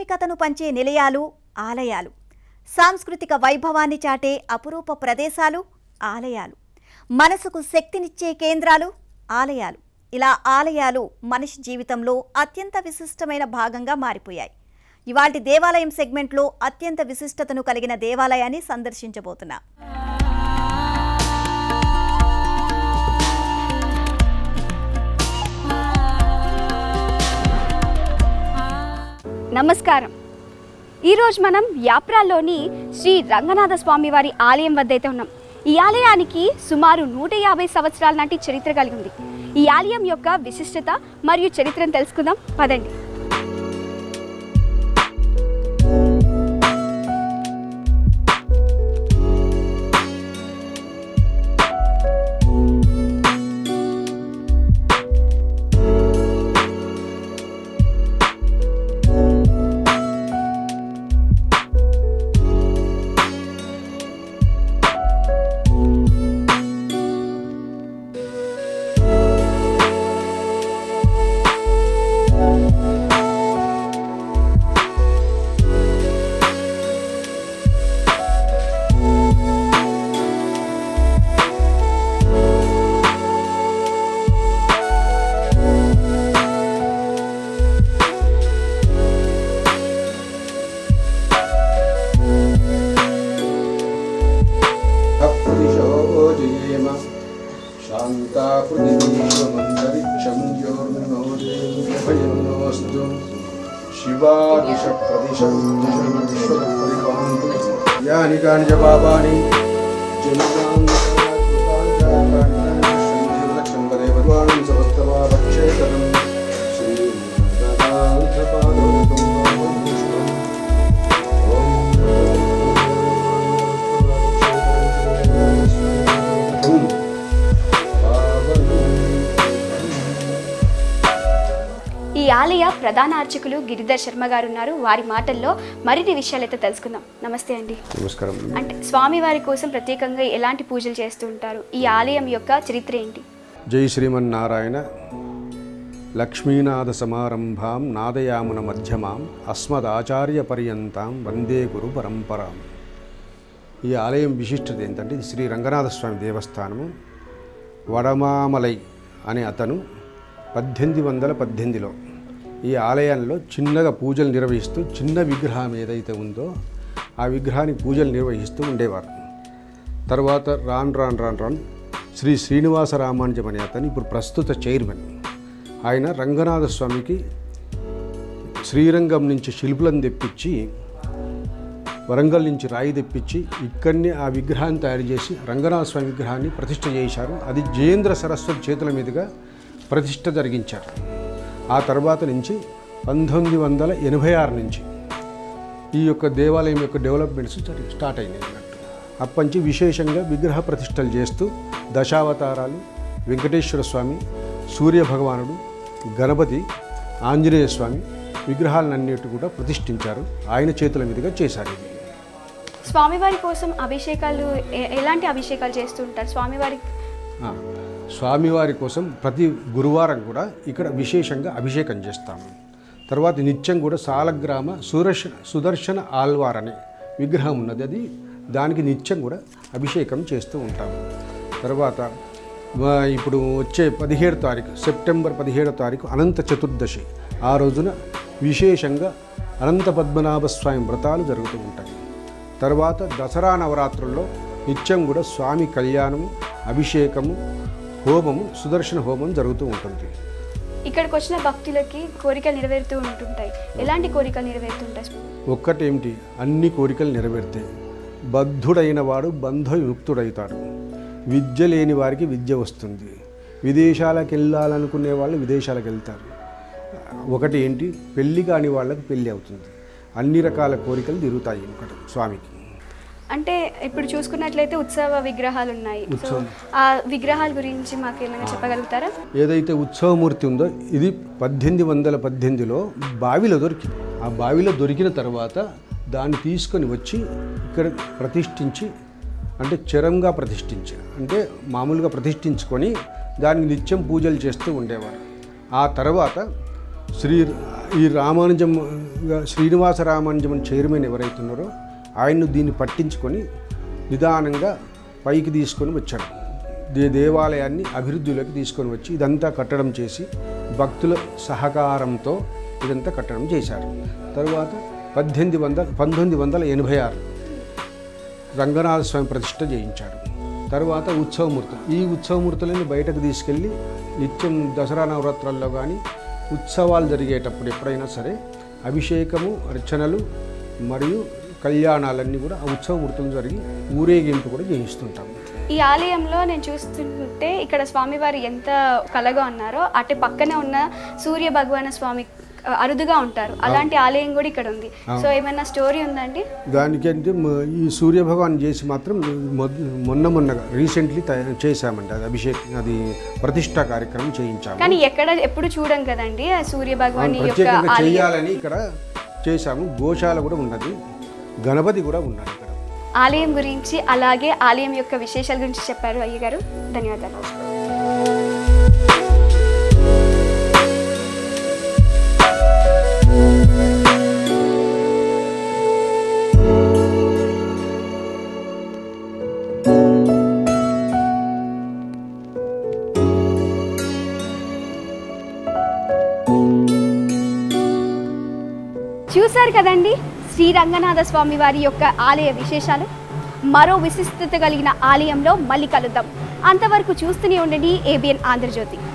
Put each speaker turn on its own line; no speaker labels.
ఆధ్యాత్మికతను పంచే నిలయాలు ఆలయాలు సాంస్కృతిక వైభవాన్ని చాటే అపురూప ప్రదేశాలు ఆలయాలు మనసుకు శక్తినిచ్చే కేంద్రాలు ఆలయాలు ఇలా ఆలయాలు మనిషి జీవితంలో అత్యంత విశిష్టమైన భాగంగా మారిపోయాయి ఇవాల్టి దేవాలయం సెగ్మెంట్లో అత్యంత విశిష్టతను కలిగిన దేవాలయాన్ని సందర్శించబోతున్నాం
నమస్కారం ఈరోజు మనం యాప్రాల్లోని శ్రీ రంగనాథ స్వామి వారి ఆలయం వద్ద అయితే ఉన్నాం ఈ ఆలయానికి సుమారు నూట యాభై సంవత్సరాల నాటి చరిత్ర కలిగి ఉంది ఈ ఆలయం యొక్క విశిష్టత మరియు చరిత్రను తెలుసుకుందాం పదండి
अप्रदिशो जयेम शान्तापृथिवीशमन्तरिक्षं योर्नोदेभयन्नोऽस्तु शिवादिशप्रदिशं दिशविश्वपरिपान्तु यानि कानि च पापानि जनितानि समस्तमापक्षेतनं
ఈ ఆలయ ప్రధాన అర్చకులు గిరిధర్ శర్మ గారు ఉన్నారు వారి మాటల్లో మరిన్ని విషయాలు అయితే తెలుసుకుందాం నమస్తే అండి
నమస్కారం
అంటే స్వామి వారి కోసం ప్రత్యేకంగా ఎలాంటి పూజలు చేస్తూ ఉంటారు ఈ ఆలయం యొక్క చరిత్ర ఏంటి
జై శ్రీమన్నారాయణ లక్ష్మీనాథ సమారంభాం నాదయామున మధ్యమాం అస్మదాచార్య పర్యంతాం వందే గురు పరంపరాం ఈ ఆలయం విశిష్టత ఏంటంటే ఇది శ్రీ రంగనాథ స్వామి దేవస్థానము వడమామలై అనే అతను పద్దెనిమిది వందల పద్దెనిమిదిలో ఈ ఆలయంలో చిన్నగా పూజలు నిర్వహిస్తూ చిన్న విగ్రహం ఏదైతే ఉందో ఆ విగ్రహానికి పూజలు నిర్వహిస్తూ ఉండేవారు తర్వాత రాన్ రాన్ రాన్ రాన్ శ్రీ శ్రీనివాస రామానుజం అనే అతను ఇప్పుడు ప్రస్తుత చైర్మన్ ఆయన రంగనాథ స్వామికి శ్రీరంగం నుంచి శిల్పులను తెప్పించి వరంగల్ నుంచి రాయి తెప్పించి ఇక్కడనే ఆ విగ్రహాన్ని తయారు చేసి రంగనాథ స్వామి విగ్రహాన్ని ప్రతిష్ఠ చేశారు అది జయేంద్ర సరస్వతి చేతుల మీదుగా ప్రతిష్ఠ జరిగించారు ఆ తర్వాత నుంచి పంతొమ్మిది వందల ఎనభై ఆరు నుంచి ఈ యొక్క దేవాలయం యొక్క డెవలప్మెంట్స్ జరి- స్టార్ట్ అయినాయి అన్నట్టు అప్పటి నుంచి విశేషంగా విగ్రహ ప్రతిష్టలు చేస్తూ దశావతారాలు వెంకటేశ్వర స్వామి సూర్య భగవానుడు గణపతి ఆంజనేయ స్వామి విగ్రహాలన్నిటి కూడా ప్రతిష్ఠించారు ఆయన చేతుల మీదుగా చేశారు ఇది
స్వామివారి కోసం అభిషేకాలు ఎ- ఎలాంటి అభిషేకాలు చేస్తూ ఉంటారు స్వామివారి
ఆ, స్వామివారి కోసం ప్రతి గురువారం కూడా ఇక్కడ విశేషంగా అభిషేకం చేస్తాము తర్వాత నిత్యం కూడా సాలగ్రామ సుదర్శన సుదర్శన ఆల్వార్ అనే విగ్రహం ఉన్నది అది దానికి నిత్యం కూడా అభిషేకం చేస్తూ ఉంటాము తర్వాత ఆ, ఇప్పుడు వచ్చే పదిహేడు తారీఖు సెప్టెంబర్ పదిహేడో తారీఖు అనంత చతుర్దశి ఆ రోజున విశేషంగా అనంత పద్మనాభ స్వామి వ్రతాలు జరుగుతూ ఉంటాయి తర్వాత దసరా నవరాత్రుల్లో నిత్యం కూడా స్వామి కళ్యాణము అభిషేకము హోమము సుదర్శన హోమం జరుగుతూ ఉంటుంది
ఇక్కడికి వచ్చిన భక్తులకి కోరికలు నెరవేరుతూ ఉంటుంటాయి ఎలాంటి కోరికలు నెరవేరుతుంటాయి
ఒక్కటేమిటి అన్ని కోరికలు నెరవేరుతాయి బద్ధుడైన వాడు బంధ విముక్తుడవుతాడు విద్య లేని వారికి విద్య వస్తుంది విదేశాలకు వెళ్ళాలనుకునే వాళ్ళు విదేశాలకు వెళ్తారు ఒకటి ఏంటి పెళ్ళి కాని వాళ్ళకి పెళ్ళి అవుతుంది అన్ని రకాల కోరికలు తిరుగుతాయి ఒకటి స్వామికి
అంటే ఇప్పుడు చూసుకున్నట్లయితే ఉత్సవ విగ్రహాలు ఉన్నాయి సో ఆ విగ్రహాల గురించి మాకు ఏమైనా చెప్పగలుగుతారా
ఏదైతే ఉత్సవమూర్తి ఉందో ఇది పద్దెనిమిది వందల పద్దెనిమిదిలో బావిలో దొరికింది ఆ బావిలో దొరికిన తర్వాత దాన్ని తీసుకొని వచ్చి ఇక్కడ ప్రతిష్ఠించి అంటే చరంగా ప్రతిష్ఠించి అంటే మామూలుగా ప్రతిష్ఠించుకొని దానికి నిత్యం పూజలు చేస్తూ ఉండేవారు ఆ తర్వాత శ్రీ ఈ రామానుజం శ్రీనివాస రామానుజం చైర్మన్ ఎవరైతే ఉన్నారో ఆయన్ను దీన్ని పట్టించుకొని నిదానంగా పైకి తీసుకొని వచ్చాడు దే దేవాలయాన్ని అభివృద్ధిలోకి తీసుకొని వచ్చి ఇదంతా కట్టడం చేసి భక్తుల సహకారంతో ఇదంతా కట్టడం చేశారు తరువాత పద్దెనిమిది వందల పంతొమ్మిది వందల ఎనభై ఆరు రంగనాథ స్వామి ప్రతిష్ట చేయించాడు తర్వాత ఉత్సవమూర్తులు ఈ ఉత్సవమూర్తులని బయటకు తీసుకెళ్ళి నిత్యం దసరా నవరాత్రుల్లో కానీ ఉత్సవాలు జరిగేటప్పుడు ఎప్పుడైనా సరే అభిషేకము అర్చనలు మరియు కళ్యాణాలన్నీ కూడా ఆ ఉత్సవమూర్తులు జరిగి ఊరేగింపు కూడా చేయిస్తుంటాము
ఈ ఆలయంలో నేను చూస్తుంటే ఇక్కడ స్వామివారు ఎంత కలగా ఉన్నారో అటు పక్కనే ఉన్న సూర్య భగవాన స్వామి ఆ, అరుదుగా ఉంటారు అలాంటి ఆలయం కూడా ఇక్కడ ఉంది సో ఏమైనా స్టోరీ ఉందండి
దానికంటే మ- ఈ సూర్యభగవాన్ చేసి మాత్రం మొ- మొన్న మొన్నగా రీసెంట్లీ తయ- చేశామండి అది అభిషేక్ అది ప్రతిష్టా కార్యక్రమం చేయించాము
కానీ ఎక్కడ ఎప్పుడు చూడం కదండి ఆ సూర్య భగవాన్ యొక్క
ప్రత్యేకంగా
ఆలయం
చేయాలని ఇక్కడ చేశాము గోశాల కూడా ఉన్నది గణపతి కూడా ఉన్నాడు ఇక్కడ
ఆలయం గురించి అలాగే ఆలయం యొక్క విశేషాల గురించి చెప్పారు అయ్య గారు ధన్యవాదాలు చూశారు కదండి శ్రీ రంగనాథ స్వామి వారి యొక్క ఆలయ విశేషాలు మరో విశిష్టత కలిగిన ఆలయంలో మళ్ళీ కలుద్దాం అంతవరకు చూస్తూనే ఉండండి ఏబిఎన్ ఆంధ్రజ్యోతి